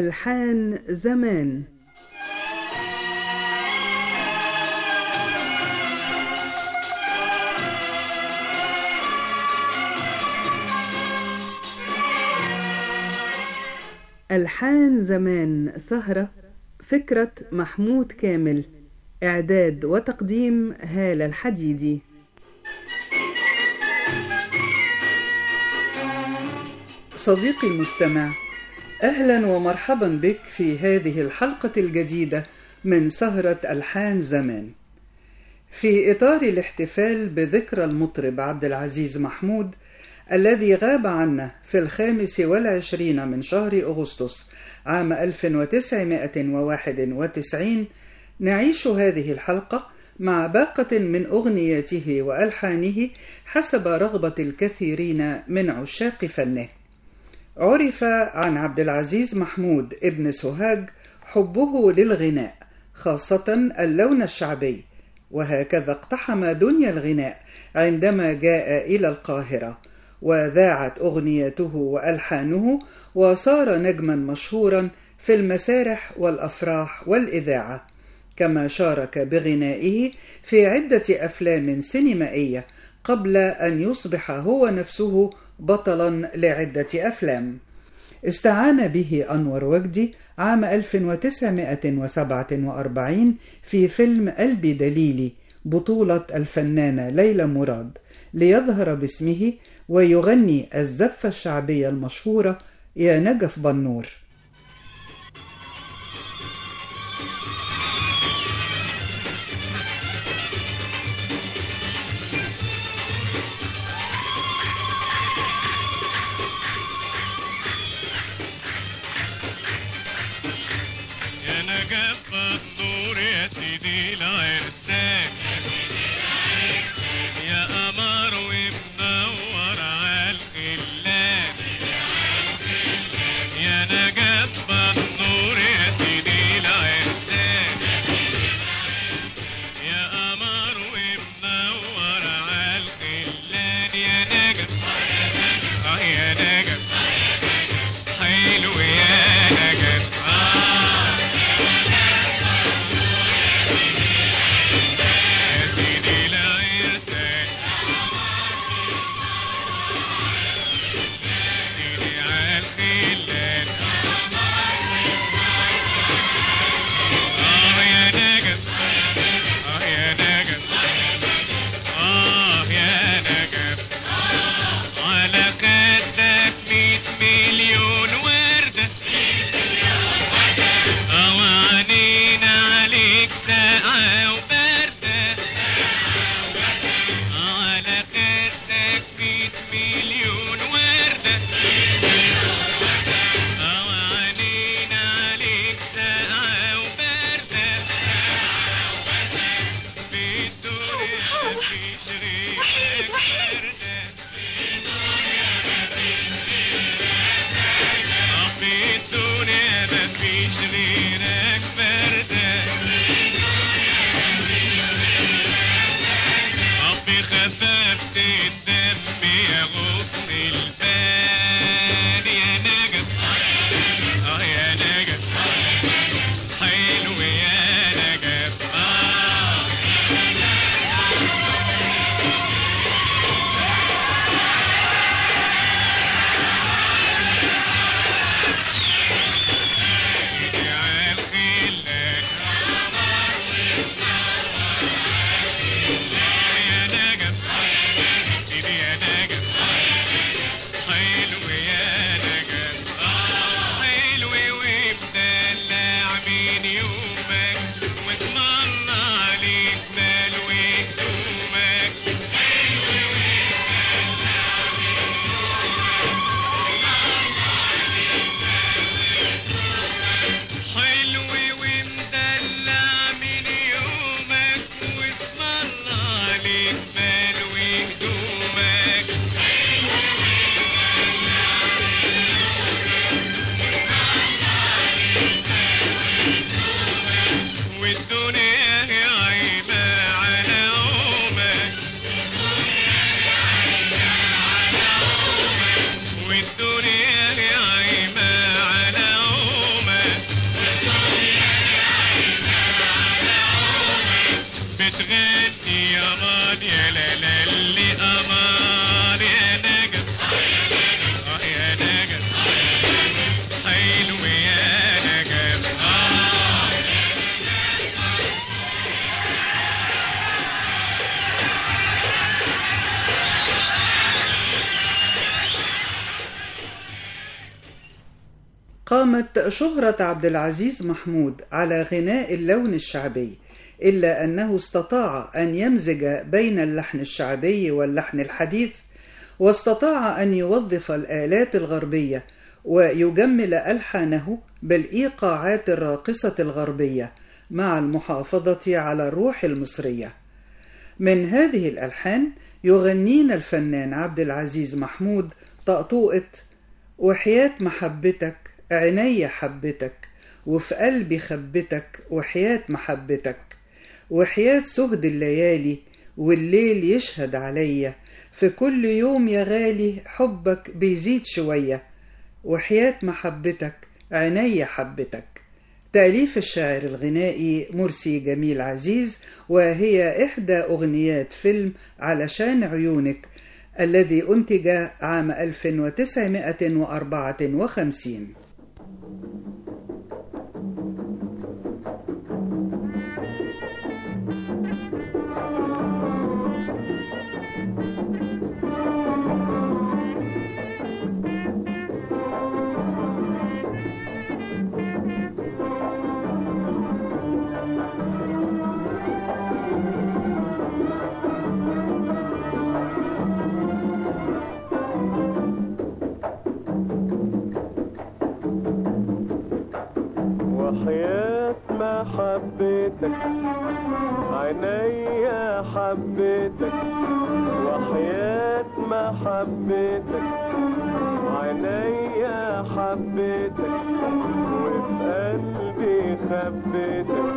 ألحان زمان ألحان زمان سهرة فكرة محمود كامل إعداد وتقديم هالة الحديدي صديقي المستمع اهلا ومرحبا بك في هذه الحلقه الجديده من سهره الحان زمان في اطار الاحتفال بذكرى المطرب عبد العزيز محمود الذي غاب عنا في الخامس والعشرين من شهر أغسطس عام 1991 نعيش هذه الحلقة مع باقة من أغنياته وألحانه حسب رغبة الكثيرين من عشاق فنه عرف عن عبد العزيز محمود ابن سوهاج حبه للغناء خاصة اللون الشعبي وهكذا اقتحم دنيا الغناء عندما جاء إلى القاهرة وذاعت أغنيته وألحانه وصار نجما مشهورا في المسارح والأفراح والإذاعة كما شارك بغنائه في عدة أفلام سينمائية قبل أن يصبح هو نفسه بطلا لعدة أفلام استعان به أنور وجدي عام 1947 في فيلم قلبي دليلي بطولة الفنانة ليلى مراد ليظهر باسمه ويغني الزفة الشعبية المشهورة يا نجف بنور يا نجف النور يا سيدي العرسان يا قمر ومنور عالخلان يا نجف النور يا سيدي العرسان يا قمر ومنور عالخلان يا نجف اه يا نجف حلو يا نجف آه يا سيدي العرسان سيدي عالخلان آه يا نجف آه يا نجف آه يا نجف على خدك ميت مليون وردة أو عنينا عليك ساعة وبردة على خدك ميت مليون وردة أو عنينا عليك ساعة وبردة في الدنيا مفيش غيرك وردة في الدنيا مفيش غيرك فردة ربي خففت الدم يا غصن البان يا نجف اه يا نجف حلو يا نجف اه يا عالخلان يا نجف سيدي يا نجف بتغني يا مان يا لا لا اللي أمان يا نجم آه يا نجم حلو يا نجم آه قامت شهرة عبد العزيز محمود على غناء اللون الشعبي إلا أنه استطاع أن يمزج بين اللحن الشعبي واللحن الحديث واستطاع أن يوظف الآلات الغربية ويجمل ألحانه بالإيقاعات الراقصة الغربية مع المحافظة على الروح المصرية من هذه الألحان يغنينا الفنان عبد العزيز محمود طقطوقة وحياة محبتك عيني حبتك وفي قلبي خبتك وحياة محبتك وحياة سهد الليالي والليل يشهد عليا في كل يوم يا غالي حبك بيزيد شوية وحياة محبتك عيني حبتك تأليف الشاعر الغنائي مرسي جميل عزيز وهي إحدى أغنيات فيلم علشان عيونك الذي أنتج عام 1954 وحياة محبتك عيني حبتك وحياة محبتك عيني حبتك وفي قلبي خبتك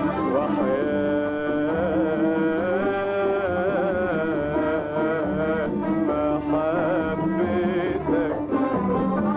وحياة محبتك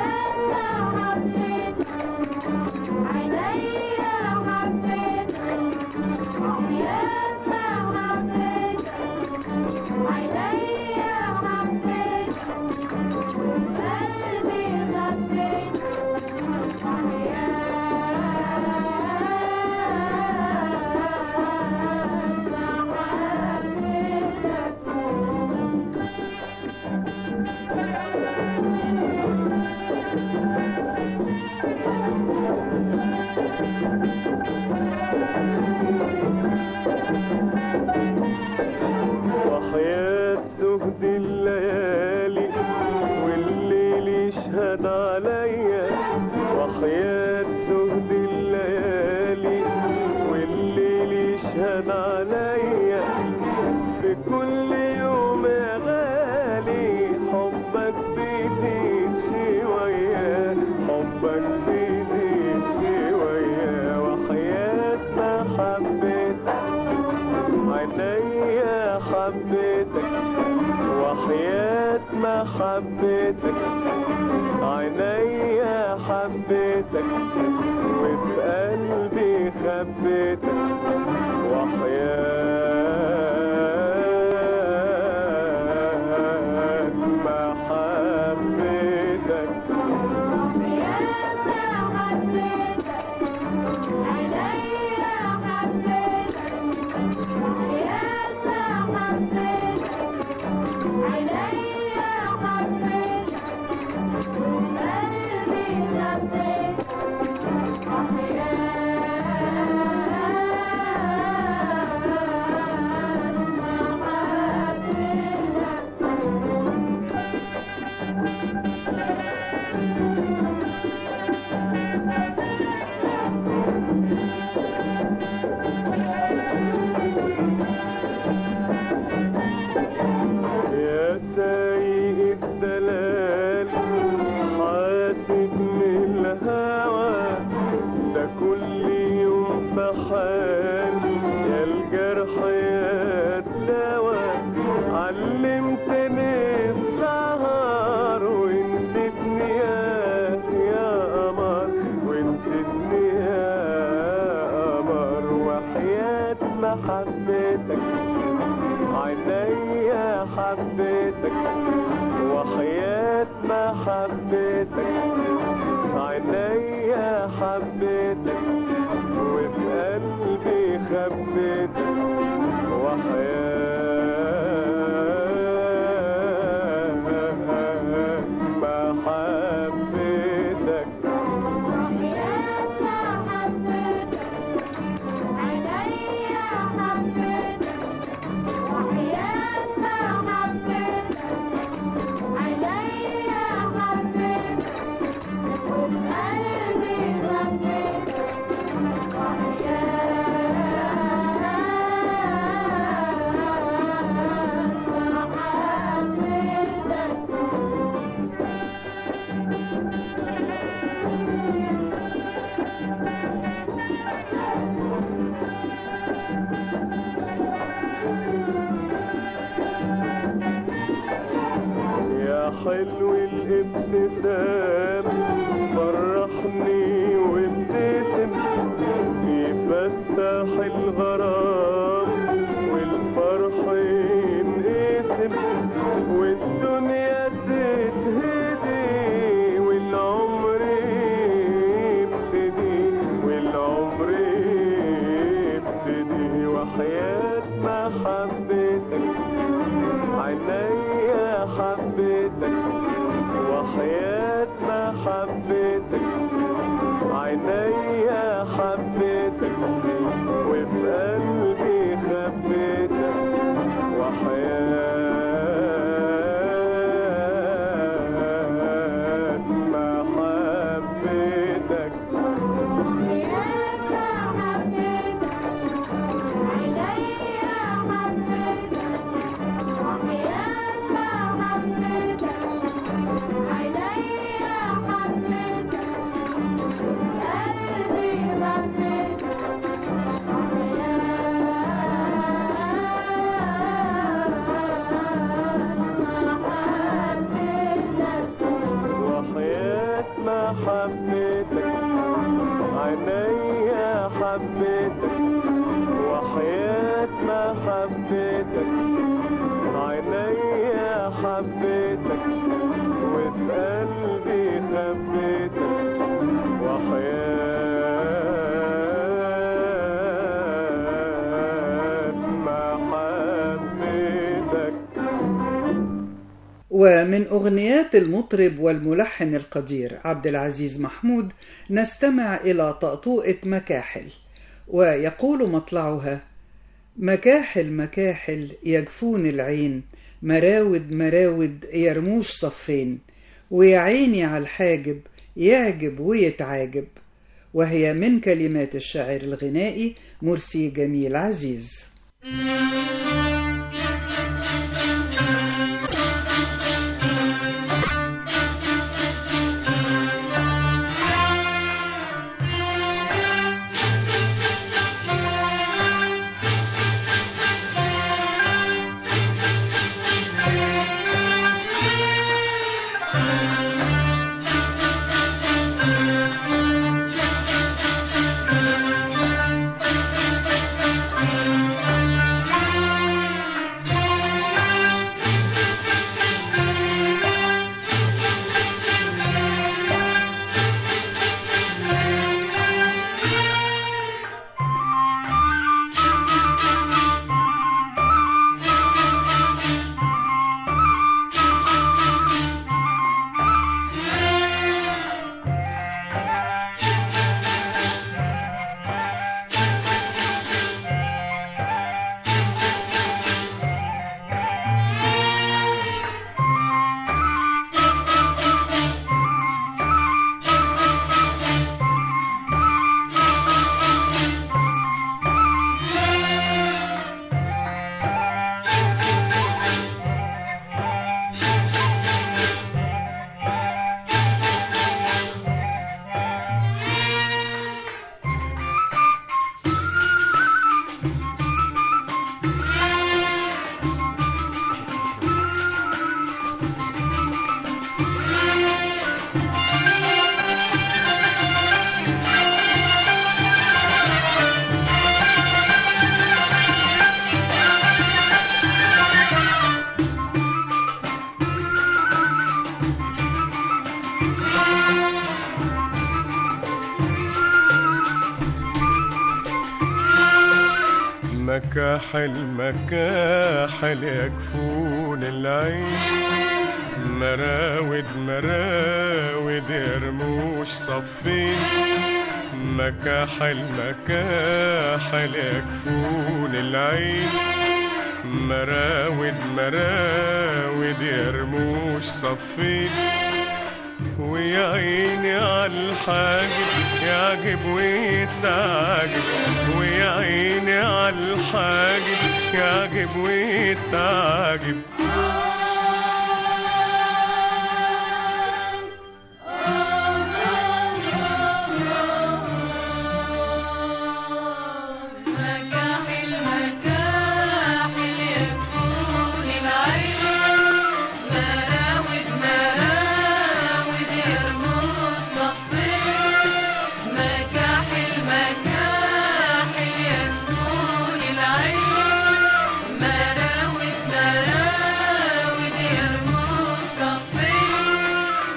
وحياة سهد الليالي والليل يشهد عليا وحياة سهد الليالي والليل يشهد عليا في كل يوم يا غالي حبك بيزيد شوية حبك بيزيد شوية وحياة محبتك عيني حبيتك وحياة محبتك عيني حبيتك وفي قلبي خبيتك وحياة محبتك Yeah. حبيتك عينيا حبيتك وحياة ما حبيتك عينيا حبيتك وفي قلبي خبيتك وحياة ما حبيتك يا حلو الابتسام فرحني وابتسم يفتح الغرام والفرح ينقسم والدنيا تتهدي والعمر يبتدي والعمر يبتدي وحياة ما حبيتك عينيا حبيتك وحياة ما حبيتك عينيا حبيتك وفي قلبي خبيتك وحياة ما حبيتك وحياة ما حبيتك عينيا حبيتك وحياة ما حبيتك عينيا حبيتك وفي قلبي خبيتك وحياة ما حبيتك ومن أغنيات المطرب والملحن القدير عبد العزيز محمود نستمع إلى طقطوقة مكاحل ويقول مطلعها مكاحل مكاحل يجفون العين مراود مراود يرموش صفين ويا عيني على الحاجب يعجب ويتعاجب وهي من كلمات الشاعر الغنائي مرسي جميل عزيز Thank مكاحل مكاحل يكفون العين مراود مراود يرموش صفين مكاحل مكاحل يكفون العين مراود مراود يرموش صفين ويا عيني عالحاجب يعجب ويتعجب ويا عيني عالحاجب يعجب ويتعجب مكاحل مكاحل يكفون العين مراود مراود يرموا الصفين مكاحل مكاحل يكفون العين مراود مراود يرموا الصفين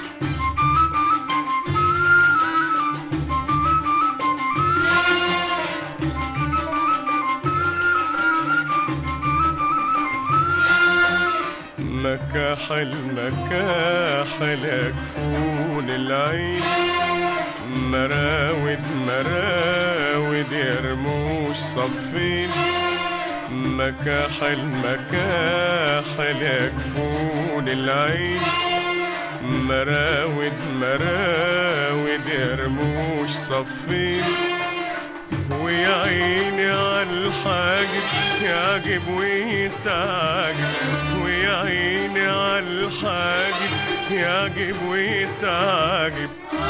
مكاحل مكاحل يكفون العين مراود مراود يرموش صفين مكاحل مكاحل يكفون العين مراود مراود يرموش صفين ويا عيني عالحاجب يعجب ويتعجب ويا عيني عالحاجب يعجب ويتعجب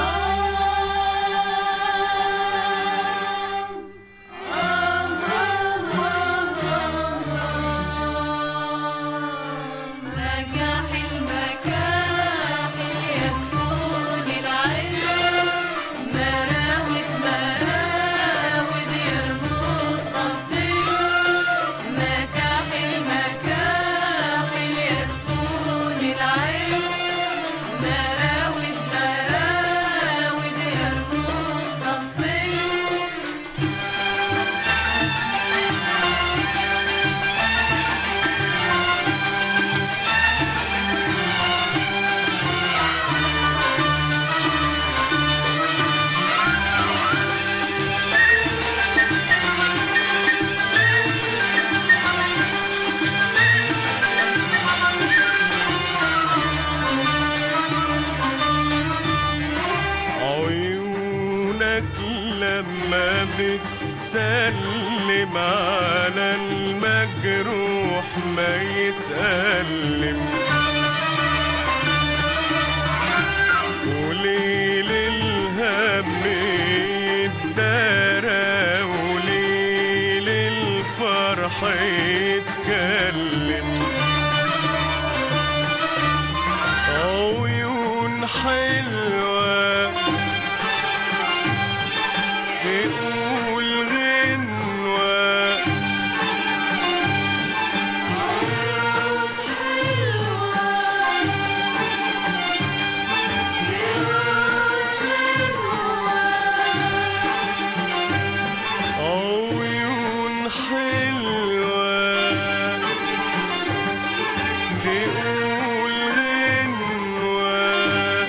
مكاحل مكاحل يكفون العين مراود مراود يرموا الصفين مكاحل مكاحل يكفون العين مراود مراود يرموا الصفين عيونك لما بتسلم على المجروح ما يتألم وليل الهم يتدارى وليل الفرح يتكلم عيون حلوة تقول غنوة عيون حلوة تقول غنوة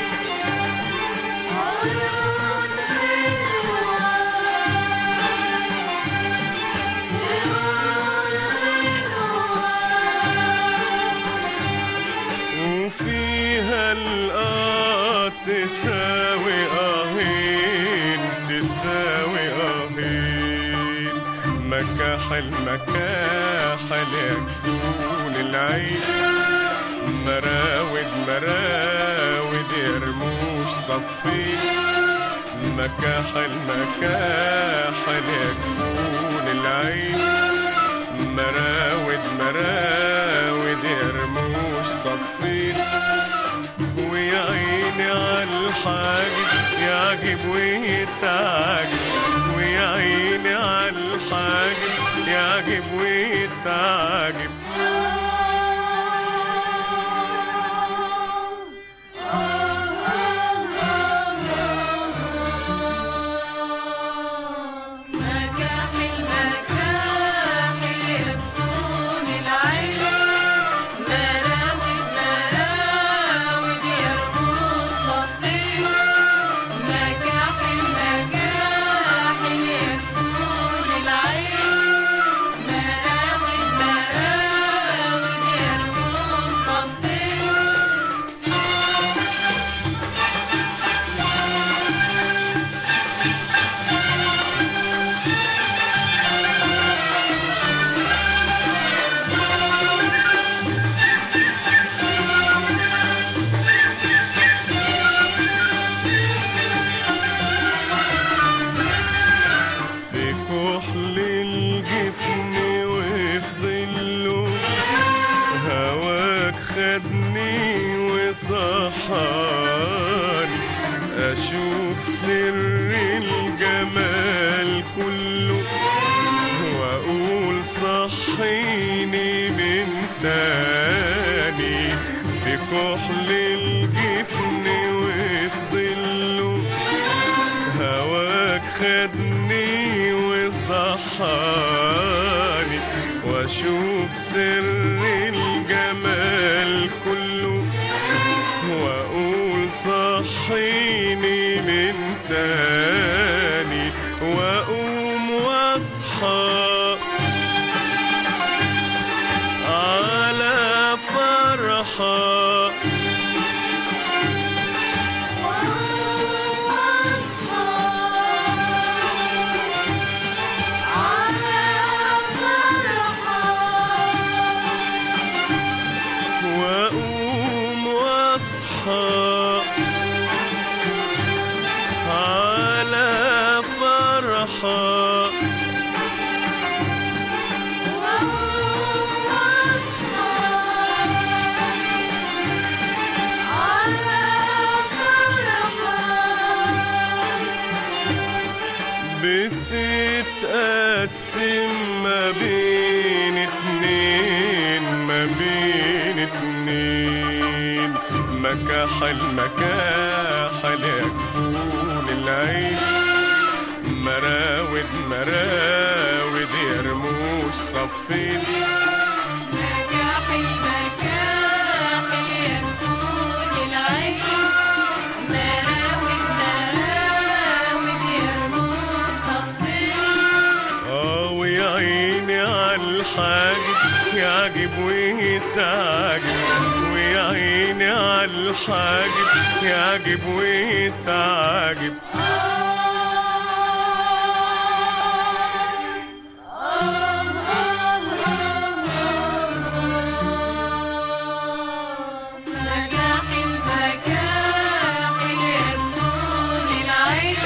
وفيها الآه تساوي آهين تساوي آهين مكاحل مكاحل يكفون العين مراود مراود يرموش صفين مكاحل مكاحل يكفون العين مراود مراود يرموش صفين ويا عيني عالحاجب يعجب ويتعجب ويا عيني عالحاجب يعجب ويتعجب مكاحل مكاحل كحل الجفن وفي ظله هواك خدني وصحاني أشوف سر الجمال كله وأقول صحيني من تاني في كحل الجفن وفي ظله هواك خدني وصحاني واشوف سر الجمال كله واقول صحيني من تاني واقوم واصحى على فرحه واقوم واصحى على فرحه بتتقسم ما بين اتنين ما بين اتنين مكاحل مكاحل يكفون العين مراود مراود يرموش صفين مكاحل مكاحل يكون العين مراود مراود يرموش صفين اه ويا عيني عالحاجب يعجب ويتعجب ويا عيني عالحاجب يعجب ويتعجب مكاحل مكاحل يكون العين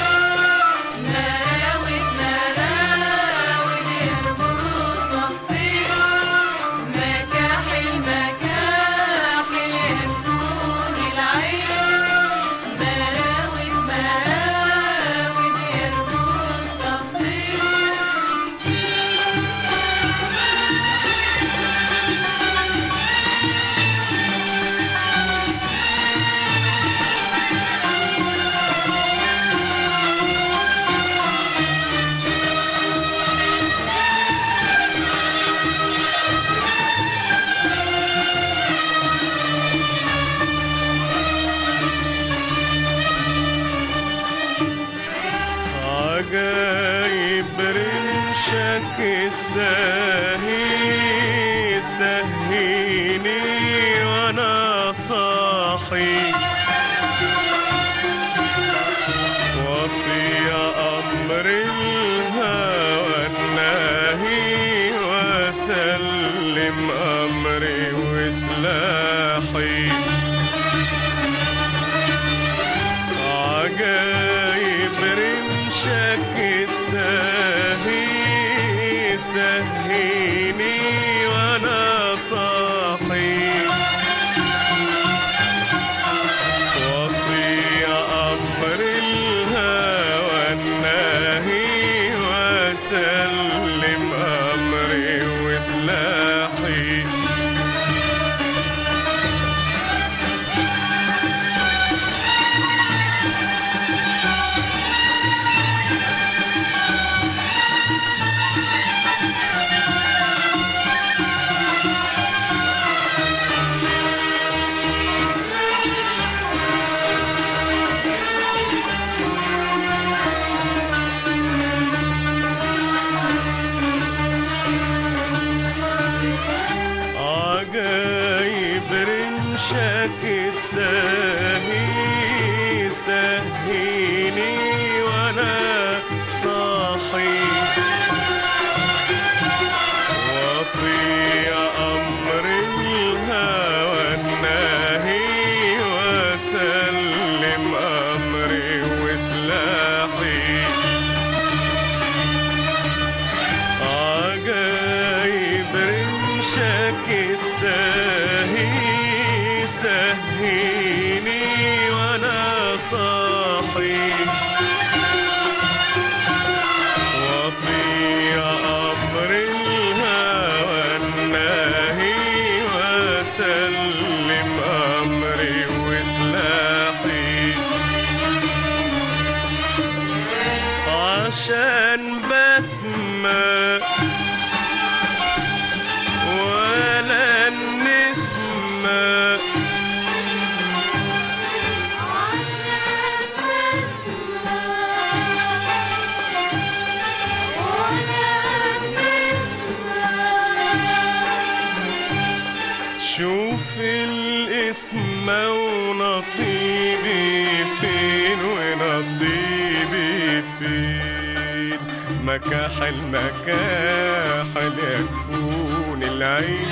مراود مراود يرموش صفين مكاحل مكاحل يكون العين مراود مراود يرموش صفين عجايب رمشك الساهي سهيني وانا صاحي واطيع امر الهوى الناهي وسلم امري وسلاحي عجايب رمشك الساهي سهيني وانا صاحي واطيع امر الهوى الناهي وسلم امري وسلاحي عجايب رمشك الساهي سهيني وانا صاحي واطيع امر الهوى الناهي وسلم امري وسلاحي الساهي سهيني وانا صاحي واطيع امر الهوى الناهي واسلم امري وسلاحي عشان بسمة ولا النسمة عشان نسمع ولا نسمع شوف الاسم ونصيبي فين ونصيبي فين مكاحل مكاحل يكفون العين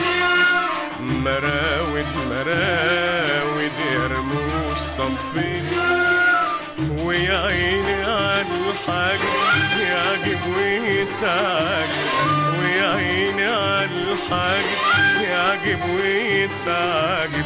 مراود مراود يرموش صفين ويا عيني على الحاج يعجب ويتعجب ويا عيني على الحاج يعجب ويتعجب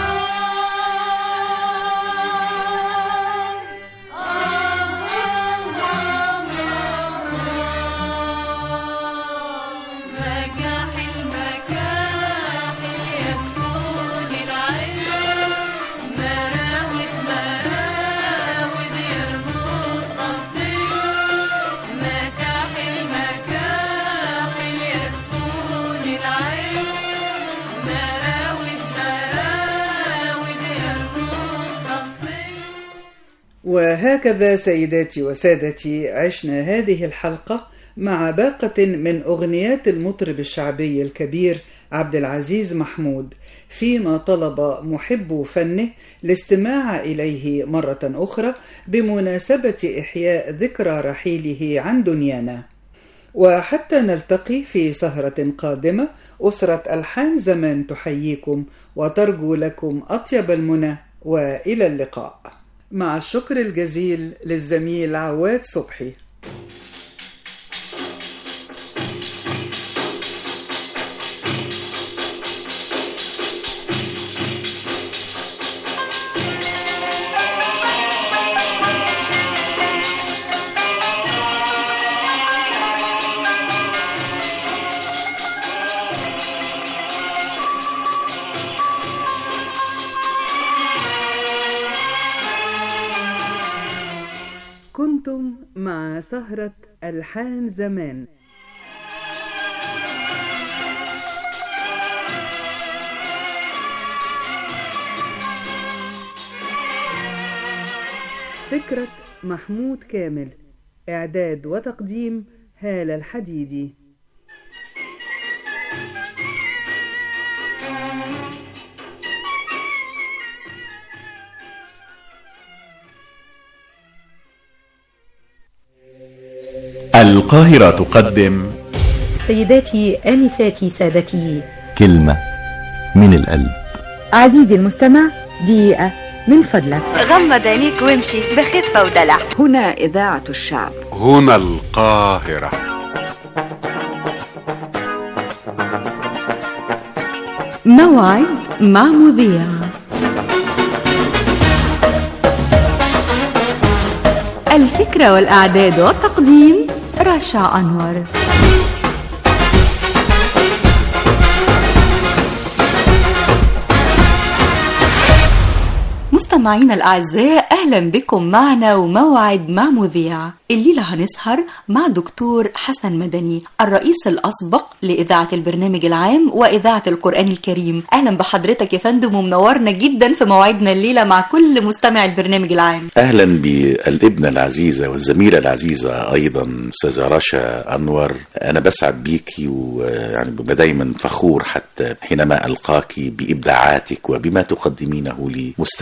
مكاحل مكاحل يكفون العين مراود مراود يرموا صفين مكاحل مكاحل يكفون العين مراود مراود يرموا صفين وهكذا سيداتي وسادتي عشنا هذه الحلقة مع باقة من أغنيات المطرب الشعبي الكبير عبد العزيز محمود فيما طلب محب فنه الاستماع إليه مرة أخرى بمناسبة إحياء ذكرى رحيله عن دنيانا وحتى نلتقي في سهرة قادمة أسرة ألحان زمان تحييكم وترجو لكم أطيب المنى وإلى اللقاء مع الشكر الجزيل للزميل عواد صبحي كنتم مع سهرة ألحان زمان فكرة محمود كامل إعداد وتقديم هالة الحديدي القاهرة تقدم سيداتي آنساتي سادتي كلمة من القلب عزيزي المستمع دقيقة من فضلك غمض عينيك وامشي بخفة ودلع هنا إذاعة الشعب هنا القاهرة موعد مع مذيع الفكرة والإعداد والتقديم رشا أنور مستمعينا الأعزاء أهلا بكم معنا وموعد مع مذيع الليلة هنسهر مع دكتور حسن مدني الرئيس الأسبق لإذاعة البرنامج العام وإذاعة القرآن الكريم أهلا بحضرتك يا فندم ومنورنا جدا في موعدنا الليلة مع كل مستمع البرنامج العام اهلا بالابنه العزيزه والزميله العزيزه ايضا استاذه رشا انور انا بسعد بيكي ويعني ببقى دايما فخور حتى حينما القاك بابداعاتك وبما تقدمينه لمستمعيك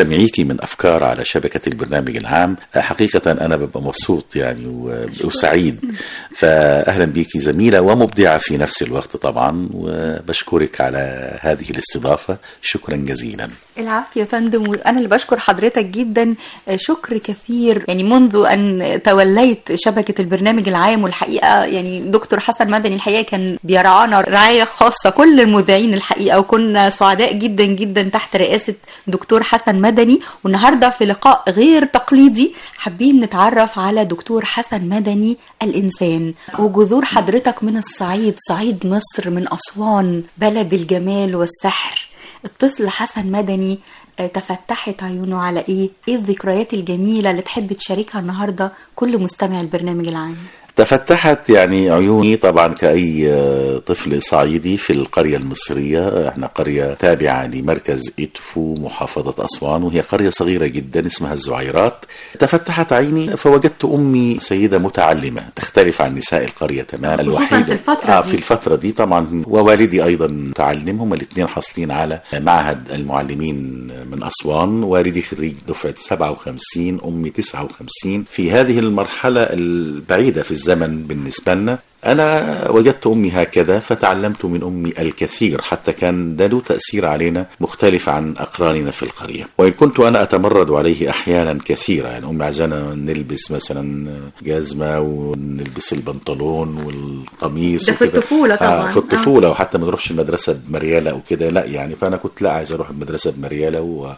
من افكار على شبكه البرنامج العام حقيقه انا ببقى مبسوط يعني و- وسعيد فاهلا بيكي زميله ومبدعه في نفس الوقت طبعا وبشكرك على هذه الاستضافه شكرا جزيلا العافية يا فندم وأنا اللي بشكر حضرتك جدا شكر كثير يعني منذ أن توليت شبكة البرنامج العام والحقيقة يعني دكتور حسن مدني الحقيقة كان بيرعانا رعاية خاصة كل المذيعين الحقيقة وكنا سعداء جدا جدا تحت رئاسة دكتور حسن مدني والنهاردة في لقاء غير تقليدي حابين نتعرف على دكتور حسن مدني الإنسان وجذور حضرتك من الصعيد صعيد مصر من أسوان بلد الجمال والسحر الطفل حسن مدني آه، تفتحت عيونه على ايه ايه الذكريات الجميله اللي تحب تشاركها النهارده كل مستمع البرنامج العام تفتحت يعني عيوني طبعا كأي آه، طفل صعيدي في القرية المصرية احنا قرية تابعة لمركز إدفو محافظة أسوان وهي قرية صغيرة جدا اسمها الزعيرات تفتحت عيني فوجدت أمي سيدة متعلمة تختلف عن نساء القرية تماما خصوصاً في الفترة آه دي. في الفترة دي طبعا ووالدي أيضا متعلم هما الاثنين حاصلين على معهد المعلمين من أسوان والدي خريج دفعة 57 أمي 59 في هذه المرحلة البعيدة في الزمن بالنسبة لنا أنا وجدت أمي هكذا فتعلمت من أمي الكثير حتى كان ده له تأثير علينا مختلف عن أقراننا في القرية وإن كنت أنا أتمرد عليه أحيانا كثيرة يعني أمي عايزانا نلبس مثلا جزمة ونلبس البنطلون والقميص ده في وكده. الطفولة طبعاً. آه في الطفولة وحتى ما نروحش المدرسة بمريالة أو كده لا يعني فأنا كنت لا عايز أروح المدرسة بمريالة و...